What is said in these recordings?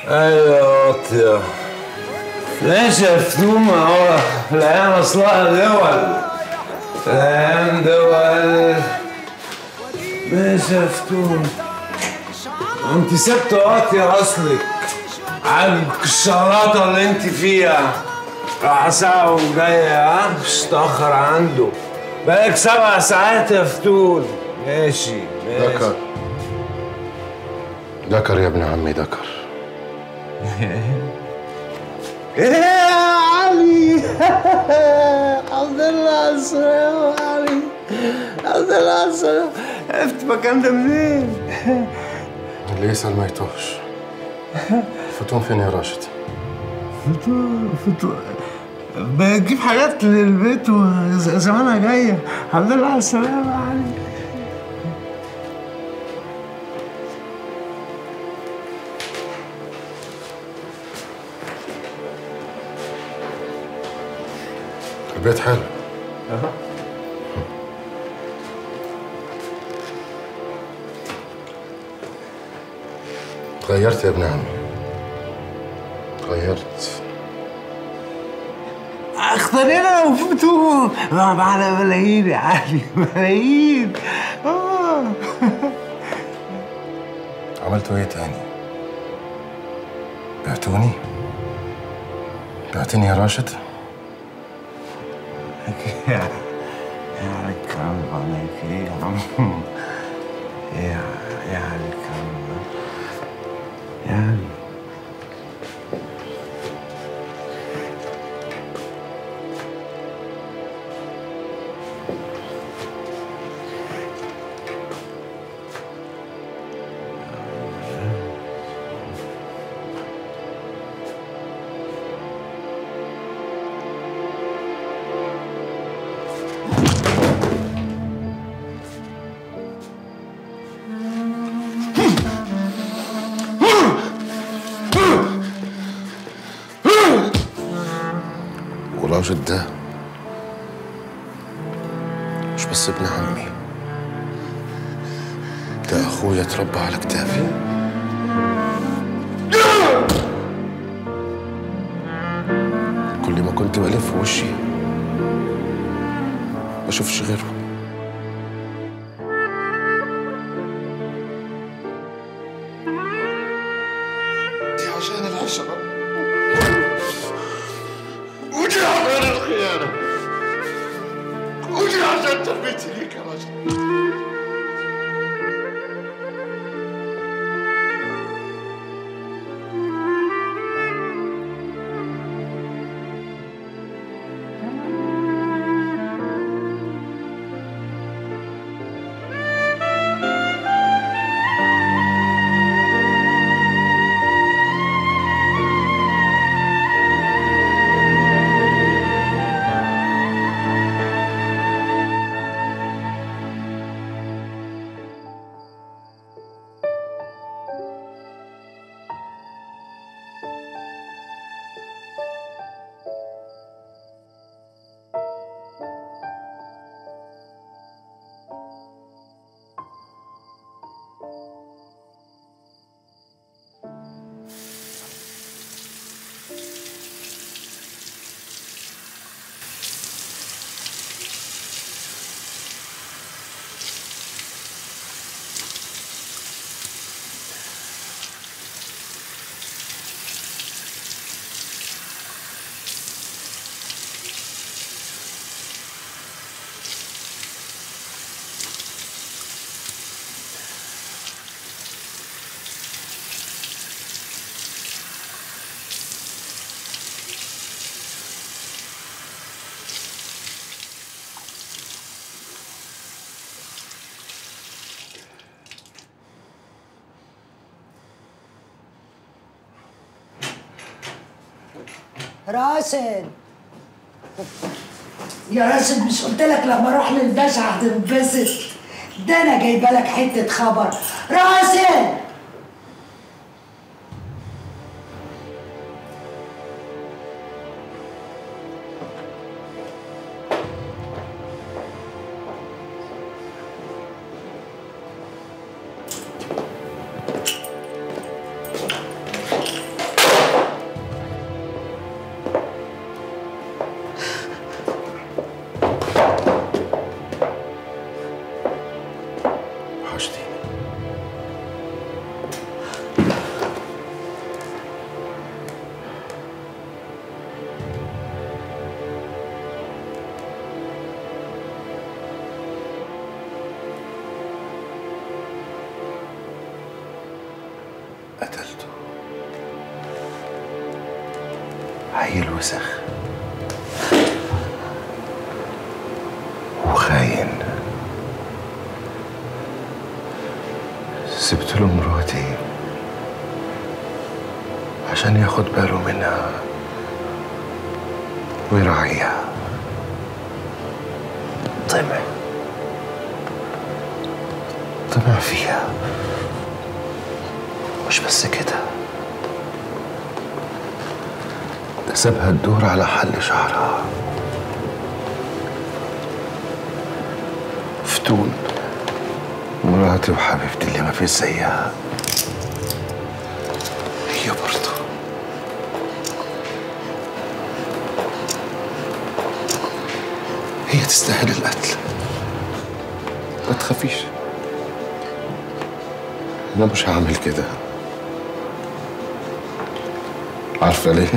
ايوه واطية ليش يا فتومة هو العين اصلها دول العين دول ماشي يا فتومة انت سبت واطية اصلك عاجبك الشلاطة اللي انت فيها راح ساعة وجاية ها مش تأخر عنده بقالك سبع ساعات يا فتون ماشي ماشي ذكر ذكر يا ابن عمي ذكر ايه يا علي الحمد لله على السلامة يا علي الحمد لله على السلامة عرفت المكان ده منين؟ اللي يسأل ما يتوهش فتون فين يا راشد فتون فتون بجيب حاجات للبيت وزمانها جاية الحمد لله على السلامة يا علي البيت حلو تغيرت يا ابن عمي تغيرت اختارينا وفتون على ملايين يا علي ملايين آه. عملتوا ايه تاني؟ بعتوني؟ بعتني يا راشد؟ يا يا علي الكرم عليك ايه يا عم يا يا علي الكرم يا علي وراشد ده مش بس ابن عمي ده اخويا اتربى على كتافي كل ما كنت بلف وشي ما اشوفش غيره دي عشان العشرة ودي عشان الخيانة ودي عشان تربيتي ليك يا رجل راشد يا راشد مش قلت لك لما اروح للباشا هتنبسط ده انا جايبه لك حته خبر راشد قتلته عيل وسخ وخاين سبت له مراتي عشان ياخد باله منها ويراعيها طمع طمع فيها مش بس كده ده سابها تدور على حل شعرها فتون مراتي وحبيبتي اللي ما في زيها هي برضه هي تستاهل القتل ما تخافيش انا مش هعمل كده عارفه ليه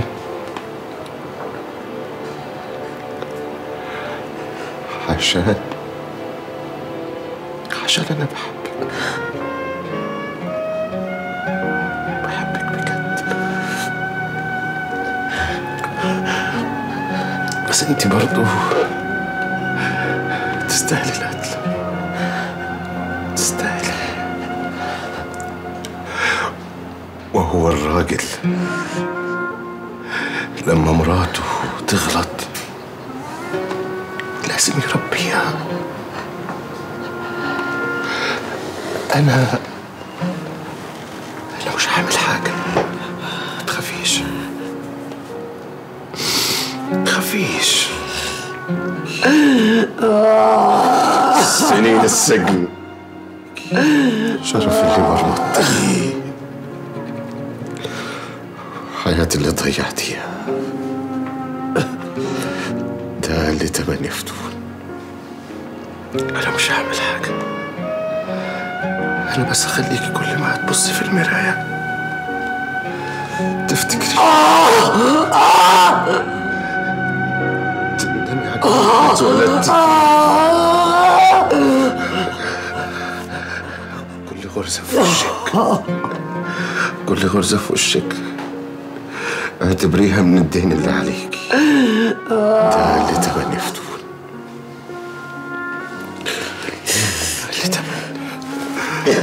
عشان عشان انا بحبك بحبك بجد بس انت برضو تستاهلي القتل تستاهلي وهو الراجل لما مراته تغلط لازم يربيها انا انا مش هعمل حاجه ما تخافيش ما تخافيش سنين السجن شرف اللي ورطتني حياتي اللي ضيعتيها ده اللي تمني فتون انا مش هعمل حاجه انا بس اخليكي كل ما هتبصي في المرايه تفتكري تندمي على كل اتولدتي كل غرزة في وشك كل غرزة في وشك اعتبريها من الدين اللي عليكي ده اللي تمني فتون اللي تمني